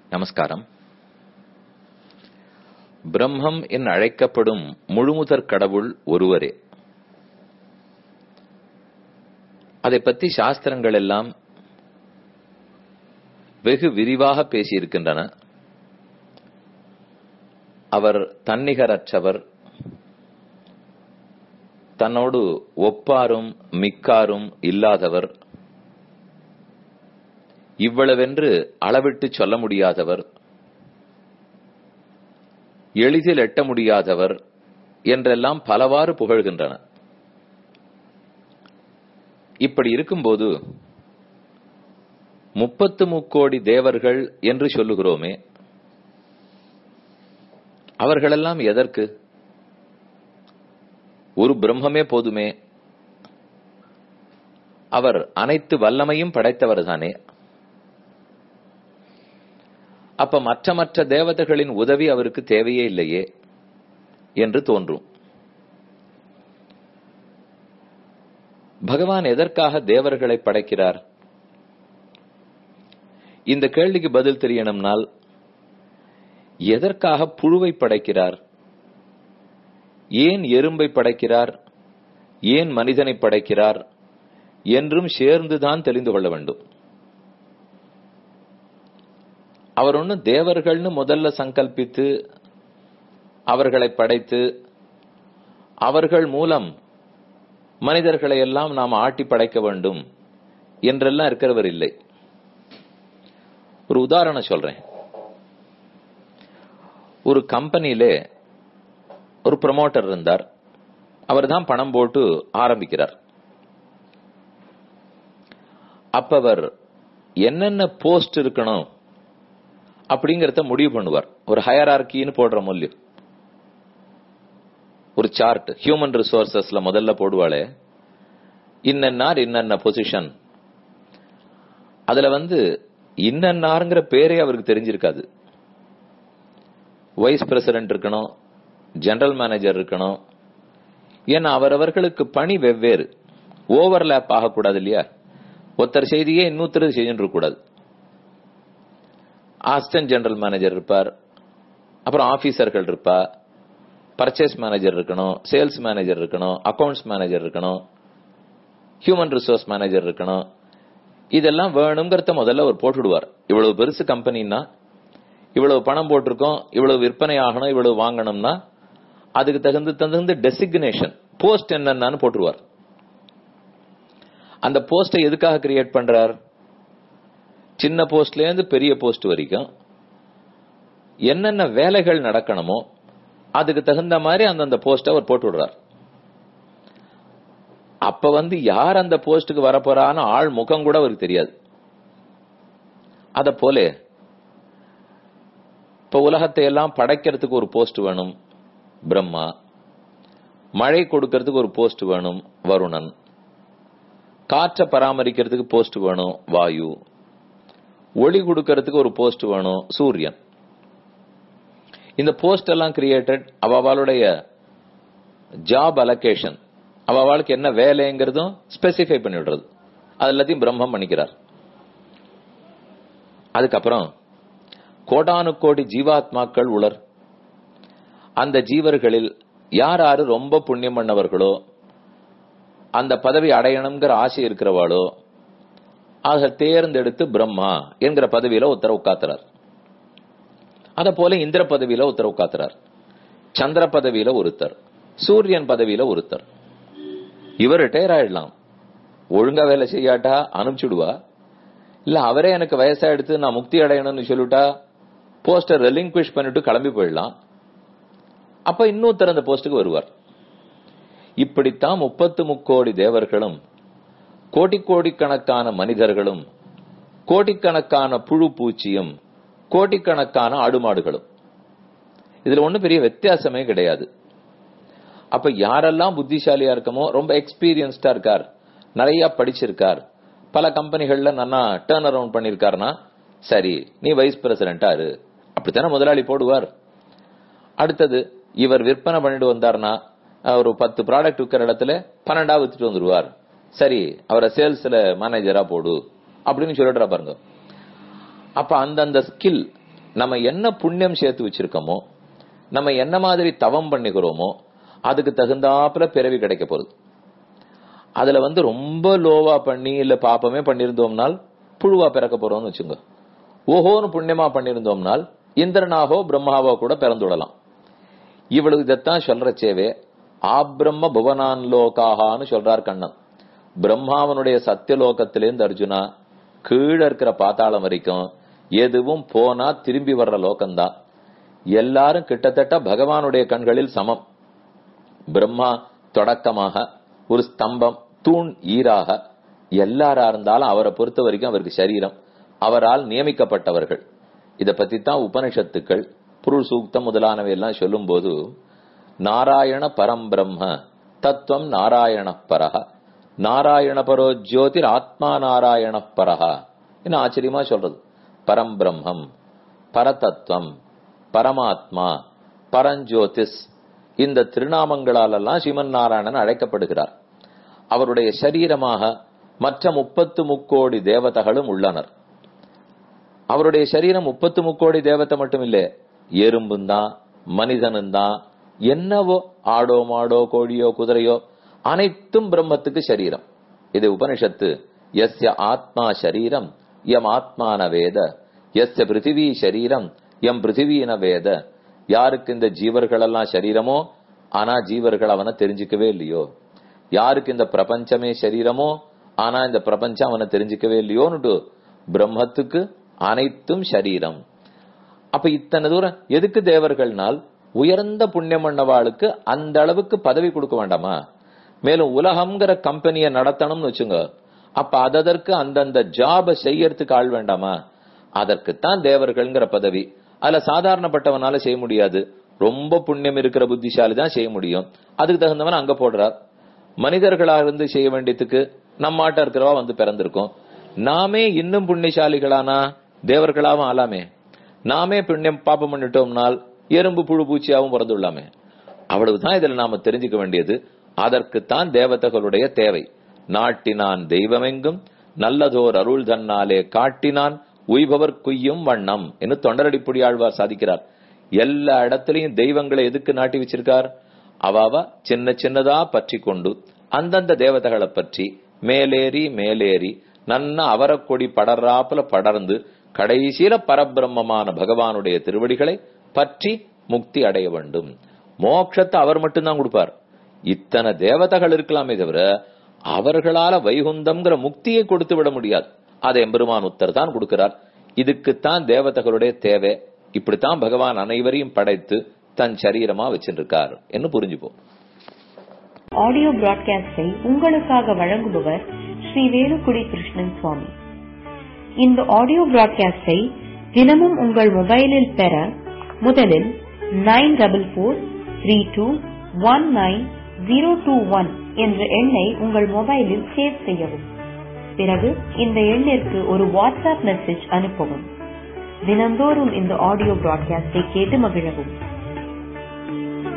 நமஸ்காரம் பிரம்மம் என் அழைக்கப்படும் முழுமுதற் கடவுள் ஒருவரே அதை பற்றி சாஸ்திரங்கள் எல்லாம் வெகு விரிவாக பேசியிருக்கின்றன அவர் தன்னிகரற்றவர் தன்னோடு ஒப்பாரும் மிக்காரும் இல்லாதவர் இவ்வளவென்று அளவிட்டு சொல்ல முடியாதவர் எளிதில் எட்ட முடியாதவர் என்றெல்லாம் பலவாறு புகழ்கின்றன இப்படி இருக்கும்போது முப்பத்து முக்கோடி தேவர்கள் என்று சொல்லுகிறோமே அவர்களெல்லாம் எதற்கு ஒரு பிரம்மமே போதுமே அவர் அனைத்து வல்லமையும் படைத்தவர் தானே அப்ப மற்ற மற்ற தேவதைகளின் உதவி அவருக்கு தேவையே இல்லையே என்று தோன்றும் பகவான் எதற்காக தேவர்களை படைக்கிறார் இந்த கேள்விக்கு பதில் தெரியணும்னால் எதற்காக புழுவை படைக்கிறார் ஏன் எறும்பை படைக்கிறார் ஏன் மனிதனை படைக்கிறார் என்றும் சேர்ந்துதான் தெரிந்து கொள்ள வேண்டும் அவர் ஒண்ணு தேவர்கள்னு முதல்ல சங்கல்பித்து அவர்களை படைத்து அவர்கள் மூலம் மனிதர்களை எல்லாம் நாம் ஆட்டி படைக்க வேண்டும் என்றெல்லாம் இருக்கிறவர் இல்லை ஒரு உதாரணம் சொல்றேன் ஒரு கம்பெனியிலே ஒரு ப்ரமோட்டர் இருந்தார் அவர் தான் பணம் போட்டு ஆரம்பிக்கிறார் அப்ப அவர் என்னென்ன போஸ்ட் இருக்கணும் அப்படிங்கறத முடிவு பண்ணுவார் ஒரு ஹயரார்கின்னு போடுற மொழியும் ஒரு சார்ட் ஹியூமன் ரிசோர்சஸ்ல முதல்ல போடுவாளே இன்னன்னார் இன்னென்ன பொசிஷன் அதுல வந்து இன்னன்னாருங்கிற பேரே அவருக்கு தெரிஞ்சிருக்காது வைஸ் பிரசிடென்ட் இருக்கணும் ஜெனரல் மேனேஜர் இருக்கணும் ஏன்னா அவரவர்களுக்கு பணி வெவ்வேறு ஓவர்லேப் ஆகக்கூடாது இல்லையா ஒருத்தர் செய்தியே இன்னொருத்தர் செய்யணும் கூடாது அசிஸ்டன்ட் ஜெனரல் மேனேஜர் இருப்பார் அப்புறம் ஆபீசர்கள் இருப்பா பர்ச்சேஸ் மேனேஜர் இருக்கணும் சேல்ஸ் மேனேஜர் இருக்கணும் அக்கவுண்ட்ஸ் மேனேஜர் இருக்கணும் ஹியூமன் ரிசோர்ஸ் மேனேஜர் இருக்கணும் இதெல்லாம் வேணுங்கிறத முதல்ல அவர் போட்டுடுவார் இவ்வளவு பெருசு கம்பெனின்னா இவ்வளவு பணம் போட்டிருக்கோம் இவ்வளவு விற்பனை ஆகணும் இவ்வளவு வாங்கணும்னா அதுக்கு தகுந்த தகுந்த டெசிக்னேஷன் போஸ்ட் என்னன்னு போட்டுருவார் அந்த போஸ்டை எதுக்காக கிரியேட் பண்றார் சின்ன போஸ்ட்ல இருந்து பெரிய போஸ்ட் வரைக்கும் என்னென்ன வேலைகள் நடக்கணுமோ அதுக்கு தகுந்த மாதிரி அந்தந்த போஸ்ட் அவர் போட்டு விடுறார் அப்ப வந்து யார் அந்த போஸ்டுக்கு வரப்போறான்னு ஆள் முகம் கூட அவருக்கு தெரியாது அத போல இப்ப உலகத்தை எல்லாம் படைக்கிறதுக்கு ஒரு போஸ்ட் வேணும் பிரம்மா மழை கொடுக்கறதுக்கு ஒரு போஸ்ட் வேணும் வருணன் காற்றை பராமரிக்கிறதுக்கு போஸ்ட் வேணும் வாயு ஒளி கொடுக்கறதுக்கு ஒரு போஸ்ட் வேணும் சூரியன் இந்த போஸ்ட் எல்லாம் கிரியேட்டட் அவளுடைய ஜாப் அலோகேஷன் அவளுக்கு என்ன வேலைங்கிறதும் ஸ்பெசிஃபை பண்ணிவிடுறது அது எல்லாத்தையும் பிரம்மம் பண்ணிக்கிறார் அதுக்கப்புறம் கோடானு கோடி ஜீவாத்மாக்கள் உலர் அந்த ஜீவர்களில் யார் யாரு ரொம்ப புண்ணியம் பண்ணவர்களோ அந்த பதவி அடையணுங்கிற ஆசை இருக்கிறவாளோ அதை தேர்ந்தெடுத்து பிரம்மா என்கிற பதவியில ஒருத்தர் உட்காத்துறார் அத போல இந்திர பதவியில ஒருத்தர் உட்காத்துறார் சந்திர பதவியில ஒருத்தர் சூரியன் பதவியில ஒருத்தர் இவர் ரிட்டையர் ஆயிடலாம் ஒழுங்கா வேலை செய்யாட்டா அனுப்பிச்சுடுவா இல்ல அவரே எனக்கு வயசா எடுத்து நான் முக்தி அடையணும்னு சொல்லிட்டா போஸ்டர் ரெலிங்க்விஷ் பண்ணிட்டு கிளம்பி போயிடலாம் அப்ப இன்னொருத்தர் அந்த போஸ்டுக்கு வருவார் இப்படித்தான் முப்பத்து முக்கோடி தேவர்களும் கோடி கோடிக்கணக்கான மனிதர்களும் கோடிக்கணக்கான புழு பூச்சியும் கோடிக்கணக்கான ஆடு மாடுகளும் இதுல ஒண்ணு பெரிய வித்தியாசமே கிடையாது அப்ப யாரெல்லாம் புத்திசாலியா இருக்கமோ ரொம்ப எக்ஸ்பீரியன்ஸ்டா இருக்கார் நிறைய படிச்சிருக்கார் பல கம்பெனிகள்ல நல்லா டேர்ன் அரவுண்ட் பண்ணிருக்காருனா சரி நீ வைஸ் பிரசிடென்டா இரு அப்படித்தானே முதலாளி போடுவார் அடுத்தது இவர் விற்பனை பண்ணிட்டு வந்தார்னா ஒரு பத்து ப்ராடக்ட் விற்கிற இடத்துல பன்னெண்டா வித்துட்டு வந்துருவார் சரி அவரை சேல்ஸ்ல மேனேஜரா போடு அப்படின்னு சொல்லிடுறா பாருங்க அப்ப அந்தந்த ஸ்கில் நம்ம என்ன புண்ணியம் சேர்த்து வச்சிருக்கோமோ நம்ம என்ன மாதிரி தவம் பண்ணிக்கிறோமோ அதுக்கு தகுந்தாப்புல பிறவி கிடைக்க போகுது அதுல வந்து ரொம்ப லோவா பண்ணி இல்ல பாப்பமே பண்ணிருந்தோம்னால் புழுவா பிறக்க போறோம்னு வச்சுங்க ஓஹோன்னு புண்ணியமா பண்ணிருந்தோம்னால் இந்திரனாகோ பிரம்மாவோ கூட பிறந்துடலாம் இவ்வளவு இதைத்தான் சொல்றச்சேவே ஆப்ரம்ம புவனான் லோகாகான்னு சொல்றார் கண்ணன் பிரம்மாவனுடைய சத்தியலோகத்திலேருந்து அர்ஜுனா கீழே இருக்கிற பாத்தாளம் வரைக்கும் எதுவும் போனா திரும்பி வர்ற லோகம்தான் எல்லாரும் கிட்டத்தட்ட பகவானுடைய கண்களில் சமம் பிரம்மா தொடக்கமாக ஒரு ஸ்தம்பம் தூண் ஈராக எல்லாரா இருந்தாலும் அவரை பொறுத்த வரைக்கும் அவருக்கு சரீரம் அவரால் நியமிக்கப்பட்டவர்கள் இத பத்தி தான் உபனிஷத்துக்கள் புருள் சூக்தம் முதலானவை எல்லாம் சொல்லும் போது நாராயண பரம் பிரம்ம தத்துவம் நாராயண பரஹ நாராயண பரோ ஜோதிர் ஆத்மா நாராயண பரஹா என்ன ஆச்சரியமா சொல்றது பரம் பிரம்மம் பரதத்துவம் பரமாத்மா பரஞ்சோதிஸ் இந்த திருநாமங்களாலெல்லாம் ஸ்ரீமன் நாராயணன் அழைக்கப்படுகிறார் அவருடைய சரீரமாக மற்ற முப்பத்து முக்கோடி தேவதைகளும் உள்ளனர் அவருடைய சரீரம் முப்பத்து முக்கோடி தேவத்தை மட்டும் இல்ல எறும்பும் தான் மனிதனும் தான் என்னவோ ஆடோ மாடோ கோழியோ குதிரையோ அனைத்தும் பிரம்மத்துக்கு சரீரம் இது உபனிஷத்து எஸ்ய ஆத்மா சரீரம் எம் ஆத்மான வேத எஸ்ய பிருத்திவி சரீரம் எம் பிருத்திவீன வேத யாருக்கு இந்த ஜீவர்கள் எல்லாம் சரீரமோ ஆனா ஜீவர்கள் அவனை தெரிஞ்சுக்கவே இல்லையோ யாருக்கு இந்த பிரபஞ்சமே சரீரமோ ஆனா இந்த பிரபஞ்சம் அவனை தெரிஞ்சுக்கவே இல்லையோன்னுட்டு பிரம்மத்துக்கு அனைத்தும் சரீரம் அப்ப இத்தனை தூரம் எதுக்கு தேவர்கள்னால் உயர்ந்த புண்ணியம் பண்ணவாளுக்கு அந்த அளவுக்கு பதவி கொடுக்க வேண்டாமா மேலும் உலகம்ங்கிற கம்பெனியை நடத்தணும்னு வச்சுங்க அப்ப அதற்கு அந்தந்த ஜாப செய்யறதுக்கு ஆள் வேண்டாமா அதற்குத்தான் தேவர்கள்ங்கிற பதவி அதுல சாதாரணப்பட்டவனால செய்ய முடியாது ரொம்ப புண்ணியம் இருக்கிற புத்திசாலி தான் செய்ய முடியும் அதுக்கு தகுந்தவன் அங்க போடுறார் மனிதர்களா இருந்து செய்ய வேண்டியதுக்கு நம்மாட்ட இருக்கிறவா வந்து பிறந்திருக்கோம் நாமே இன்னும் புண்ணியசாலிகளானா தேவர்களாவும் ஆலாமே நாமே புண்ணியம் பாப்பம் பண்ணிட்டோம்னால் எறும்பு புழு பூச்சியாவும் பிறந்துள்ளாமே அவ்வளவுதான் இதுல நாம தெரிஞ்சுக்க வேண்டியது அதற்குத்தான் தேவதைகளுடைய தேவை நாட்டினான் தெய்வமெங்கும் நல்லதோர் அருள் தன்னாலே காட்டினான் உய்பவர் குய்யும் வண்ணம் என்று தொண்டரடிப்புடி ஆழ்வார் சாதிக்கிறார் எல்லா இடத்துலயும் தெய்வங்களை எதுக்கு நாட்டி வச்சிருக்கார் அவாவா சின்ன சின்னதா பற்றி கொண்டு அந்தந்த தேவதைகளை பற்றி மேலேறி மேலேறி நன்னா அவரக்கொடி படர்றாப்புல படர்ந்து கடைசியில பரபிரம்மமான பகவானுடைய திருவடிகளை பற்றி முக்தி அடைய வேண்டும் மோட்சத்தை அவர் மட்டும்தான் கொடுப்பார் இத்தனை தேவதைகள் இருக்கலாமே தவிர அவர்களால வைகுந்தம்ங்கிற முக்தியை கொடுத்து விட முடியாது அதை எம்பெருமான் உத்தர் தான் கொடுக்கிறார் இதுக்குத்தான் தேவதைகளுடைய தேவை இப்படித்தான் பகவான் அனைவரையும் படைத்து தன் சரீரமா வச்சிருக்கார் என்று புரிஞ்சுப்போம் ஆடியோ பிராட்காஸ்டை உங்களுக்காக வழங்குபவர் ஸ்ரீ வேலுக்குடி கிருஷ்ணன் சுவாமி இந்த ஆடியோ பிராட்காஸ்டை தினமும் உங்கள் மொபைலில் பெற முதலில் nine double four three two one nine zero two one என்ற எண்ணை உங்கள் மொபைலில் சேவ் செய்யவும் பிறகு இந்த எண்ணிற்கு ஒரு வாட்ஸ்அப் மெசேஜ் அனுப்பவும் தினந்தோறும் இந்த ஆடியோ பிராட்காஸ்டை கேட்டு மகிழவும்